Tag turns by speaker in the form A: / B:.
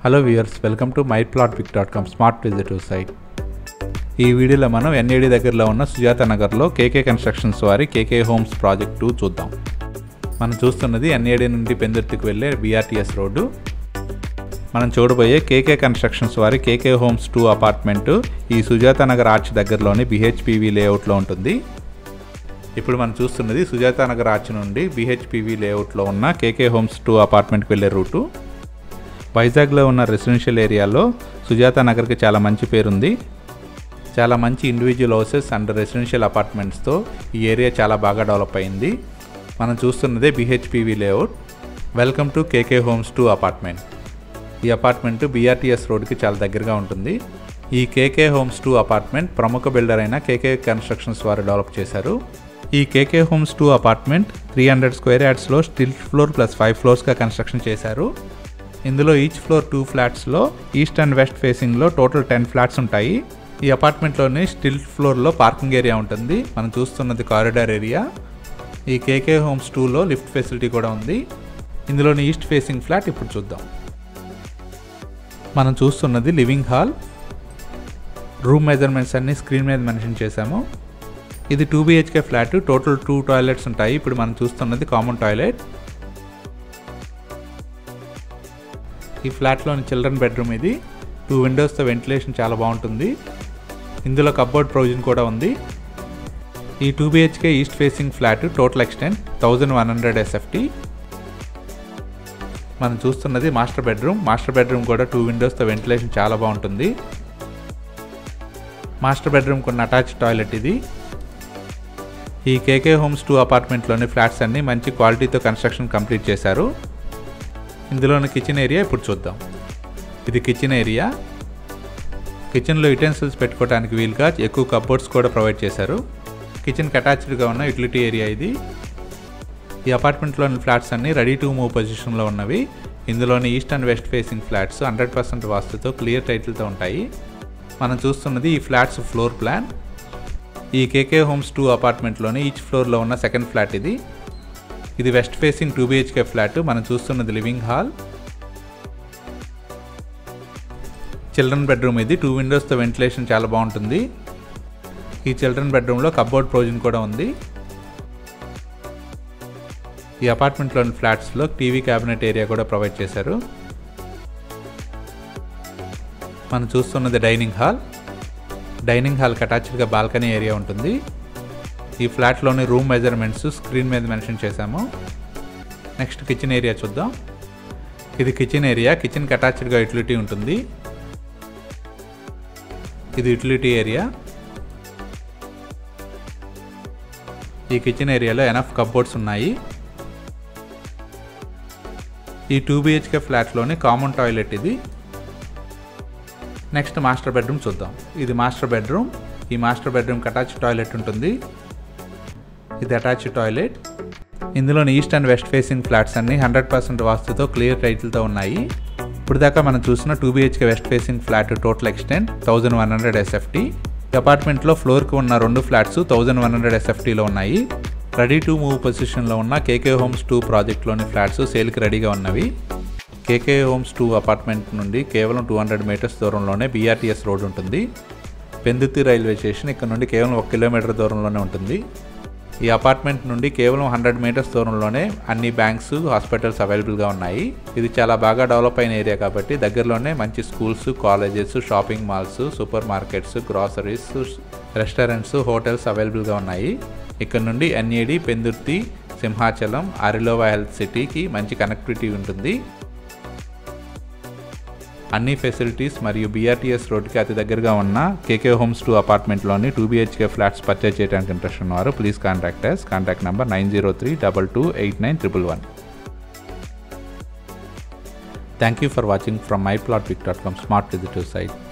A: hello viewers welcome to my plot pick dot com smart visitive site ఈ వీడియోలో మనం NAD దగ్గరలో ఉన్న సుజాత నగర్లో కేకే కన్స్ట్రక్షన్స్ వారి కేకే హోమ్స్ ప్రాజెక్ట్ టూ చూద్దాం మనం చూస్తున్నది ఎన్ఏడి నుండి పెందుర్తికి వెళ్ళే బీఆర్టీఎస్ రోడ్డు మనం చూడబోయే కేకే కన్స్ట్రక్షన్స్ వారి కేకే హోమ్స్ టూ అపార్ట్మెంటు ఈ సుజాత నగర్ ఆర్చ్ దగ్గరలోని బిహెచ్పివి లేఅవుట్లో ఉంటుంది ఇప్పుడు మనం చూస్తున్నది సుజాత నగర్ ఆర్చ్ నుండి బిహెచ్పివి లేఅవుట్లో ఉన్న కేకే హోమ్స్ టూ అపార్ట్మెంట్కి వెళ్ళే రూటు వైజాగ్లో ఉన్న రెసిడెన్షియల్ ఏరియాలో సుజాత నగర్కి చాలా మంచి పేరుంది చాలా మంచి ఇండివిజువల్ హౌసెస్ అండ్ రెసిడెన్షియల్ అపార్ట్మెంట్స్తో ఈ ఏరియా చాలా బాగా డెవలప్ అయింది మనం చూస్తున్నదే BHPV layout welcome to K K homes two apartment ఈ అపార్ట్మెంట్ బీఆర్టీఎస్ రోడ్కి చాలా దగ్గరగా ఉంటుంది ఈ కేకే హోమ్స్ టూ అపార్ట్మెంట్ ప్రముఖ బిల్డర్ అయిన కేకే కన్స్ట్రక్షన్స్ వారు డెవలప్ చేశారు ఈ K K homes two apartment three hundred square యార్డ్స్లో స్టిల్ ఫ్లోర్ ప్లస్ ఫైవ్ ఫ్లోర్స్గా కన్స్ట్రక్షన్ చేశారు ఇందులో ఈచ్ ఫ్లోర్ టూ ఫ్లాట్స్లో ఈస్ట్ అండ్ వెస్ట్ ఫేసింగ్లో టోటల్ టెన్ ఫ్లాట్స్ ఉంటాయి ఈ అపార్ట్మెంట్లోని స్టిల్ ఫ్లోర్లో పార్కింగ్ ఏరియా ఉంటుంది మనం చూస్తున్నది కారిడార్ ఏరియా ఈ కేకే హోమ్స్ టూలో లిఫ్ట్ ఫెసిలిటీ కూడా ఉంది ఇందులోని ఈస్ట్ ఫేసింగ్ ఫ్లాట్ ఇప్పుడు చూద్దాం మనం చూస్తున్నది లివింగ్ హాల్ రూమ్ మెజర్మెంట్స్ అన్ని స్క్రీన్ మీద మెన్షన్ చేశాము ఇది two BHK flat total two toilets ఉంటాయి ఇప్పుడు మనం చూస్తున్నది కామన్ టాయిలెట్ ఈ ఫ్లాట్లోని చిల్డ్రన్ బెడ్రూమ్ ఇది టూ విండోస్తో వెంటిలేషన్ చాలా బాగుంటుంది ఇందులో కబ్బోర్డ్ ప్రొవిజన్ కూడా ఉంది ఈ two BHK east facing flat total extent thousand one hundred SFT మనం చూస్తున్నది మాస్టర్ బెడ్రూమ్ మాస్టర్ బెడ్రూమ్ కూడా టూ విండోస్తో వెంటిలేషన్ చాలా బాగుంటుంది మాస్టర్ బెడ్రూమ్ కొన్ని అటాచ్ టాయిలెట్ ఇది ఈ కేకే హోమ్స్ టూ అపార్ట్మెంట్లోని ఫ్లాట్స్ అన్ని మంచి క్వాలిటీతో కన్స్ట్రక్షన్ కంప్లీట్ చేశారు ఇందులోని కిచెన్ ఏరియా ఇప్పుడు చూద్దాం ఇది కిచెన్ ఏరియా కిచెన్లో యుటెన్సిల్స్ పెట్టుకోవడానికి వీలుగా ఎక్కువ కబోర్డ్స్ కూడా ప్రొవైడ్ చేశారు కిచెన్కి అటాచ్డ్గా ఉన్న యూటిలిటీ ఏరియా ఇది ఈ అపార్ట్మెంట్లోని ఫ్లాట్స్ అన్ని రెడీ టు మూవ్ పొజిషన్లో ఉన్నవి ఇందులోని east and west facing flats hundred percent వాస్తుతో క్లియర్ టైటిల్తో ఉంటాయి మనం చూస్తున్నది ఈ ఫ్లాట్స్ ఫ్లోర్ ప్లాన్ ఈ కేకే హోమ్స్ టూ అపార్ట్మెంట్లోని ఈచ్ ఫ్లోర్లో ఉన్న సెకండ్ ఫ్లాట్ ఇది ఇది west facing two BHK flat మనం చూస్తున్నది లివింగ్ హాల్ చిల్డ్రన్ బెడ్రూమ్ ఇది టూ విండోస్తో వెంటిలేషన్ చాలా బాగుంటుంది ఈ చిల్డ్రన్ బెడ్రూమ్లో కబోర్డ్ ప్రొవిజన్ కూడా ఉంది ఈ అపార్ట్మెంట్లోని ఫ్లాట్స్లో టీవీ క్యాబినెట్ ఏరియా కూడా ప్రొవైడ్ చేశారు మనం చూస్తున్నది డైనింగ్ హాల్ డైనింగ్ హాల్కి అటాచ్డ్గా బాల్కనీ ఏరియా ఉంటుంది ఈ ఫ్లాట్లోని రూమ్ మెజర్మెంట్స్ స్క్రీన్ మీద మెన్షన్ చేశాము నెక్స్ట్ కిచెన్ ఏరియా చూద్దాం ఇది కిచెన్ ఏరియా కిచెన్కి అటాచ్డ్గా యూటిలిటీ ఉంటుంది ఇది యూటిలిటీ ఏరియా ఈ కిచెన్ ఏరియాలో ఎనఫ్ కబోర్డ్స్ ఉన్నాయి ఈ టూ బిహెచ్కే ఫ్లాట్లోని కామన్ టాయిలెట్ ఇది నెక్స్ట్ మాస్టర్ బెడ్రూమ్ చూద్దాం ఇది మాస్టర్ బెడ్రూమ్ ఈ మాస్టర్ బెడ్రూమ్కి అటాచ్ టాయిలెట్ ఉంటుంది ఇది అటాచ్ టాయిలెట్ ఇందులోని east and west facing flats అన్ని హండ్రెడ్ పర్సెంట్ వాస్తుతో క్లియర్ టైటిల్తో ఉన్నాయి ఇప్పుడు దాకా మనం చూసిన two BHK west facing flat total extent thousand one hundred SFT అపార్ట్మెంట్లో ఫ్లోర్కి ఉన్న రెండు ఫ్లాట్స్ థౌజండ్ వన్ హండ్రెడ్ ఎస్ఎఫ్టీలో ఉన్నాయి రెడీ టు మూవ్ పొజిషన్లో ఉన్న కేకే హోమ్స్ టూ ప్రాజెక్ట్లోని ఫ్లాట్స్ సేల్కి రెడీగా ఉన్నవి కేకే హోమ్స్ టూ అపార్ట్మెంట్ నుండి కేవలం టూ హండ్రెడ్ మీటర్స్ దూరంలోనే బీఆర్టీఎస్ రోడ్ ఉంటుంది పెందుర్తి రైల్వే స్టేషన్ ఇక్కడ నుండి కేవలం ఒక కిలోమీటర్ దూరంలోనే ఉంటుంది ఈ అపార్ట్మెంట్ నుండి కేవలం హండ్రెడ్ మీటర్స్ దూరంలోనే అన్ని బ్యాంక్స్ హాస్పిటల్స్ అవైలబుల్గా ఉన్నాయి ఇది చాలా బాగా డెవలప్ అయిన ఏరియా కాబట్టి దగ్గరలోనే మంచి schools colleges shopping malls super markets groceries restaurants hotels అవైలబుల్గా ఉన్నాయి ఇక్కడ నుండి ఎన్ఏడి పెందుర్తి సింహాచలం ఆరిలోవా హెల్త్ సిటీకి మంచి కనెక్టివిటీ ఉంటుంది అన్ని ఫెసిలిటీస్ మరియు బీఆర్టీఎస్ రోడ్కి అతి దగ్గరగా ఉన్న కేకే హోమ్స్ టూ అపార్ట్మెంట్లోని టూ బీహెచ్కే ఫ్లాట్స్ పర్చేజ్ చేయడానికి ఇంట్రెస్ట్ ఉన్నవారు please contact us contact number nine zero three double two eight nine triple one thank you for watching from my plot vic dot com smart visitive site